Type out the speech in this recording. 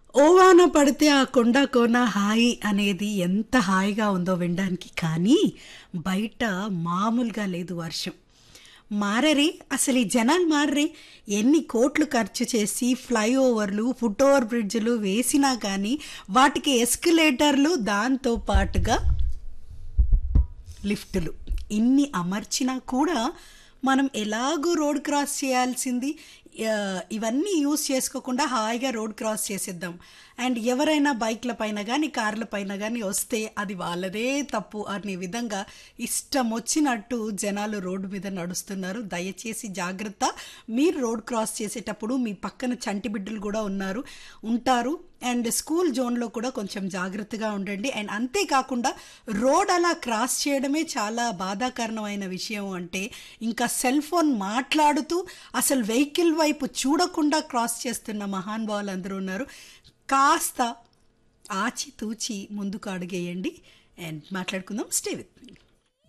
ఓవాన పడితే ఆ కొండ కోన హాయి అనేది ఎంత హాయిగా ఉందో వినడానికి కానీ బయట మామూలుగా లేదు వర్షం మారరే అసలు ఈ జనాలు మారరే ఎన్ని కోట్లు ఖర్చు చేసి ఫ్లైఓవర్లు ఫుట్ ఓవర్ బ్రిడ్జ్లు వేసినా కానీ వాటికి ఎస్కలేటర్లు దాంతో పాటుగా లిఫ్టులు ఇన్ని అమర్చినా కూడా మనం ఎలాగో రోడ్ క్రాస్ చేయాల్సింది ఆ, ఇవన్నీ యూస్ చేసుకోకుండా హాయిగా రోడ్ క్రాస్ చేసేద్దాం అండ్ ఎవరైనా బైక్ల పైన కానీ కార్ల పైన కానీ వస్తే అది వాళ్ళదే తప్పు అనే విధంగా ఇష్టం వచ్చినట్టు జనాలు రోడ్డు మీద నడుస్తున్నారు దయచేసి జాగ్రత్త మీరు రోడ్ క్రాస్ చేసేటప్పుడు మీ పక్కన చంటి బిడ్డలు కూడా ఉన్నారు ఉంటారు అండ్ స్కూల్ జోన్లో కూడా కొంచెం జాగ్రత్తగా ఉండండి అండ్ అంతేకాకుండా రోడ్ అలా క్రాస్ చేయడమే చాలా బాధాకరణమైన విషయం అంటే ఇంకా సెల్ ఫోన్ మాట్లాడుతూ అసలు వెహికల్ వైపు చూడకుండా క్రాస్ చేస్తున్న మహానుభావులు అందరూ ఉన్నారు కాస్త ఆచితూచి ముందుకు అడుగేయండి అండ్ మాట్లాడుకుందాం స్టే విత్ మీ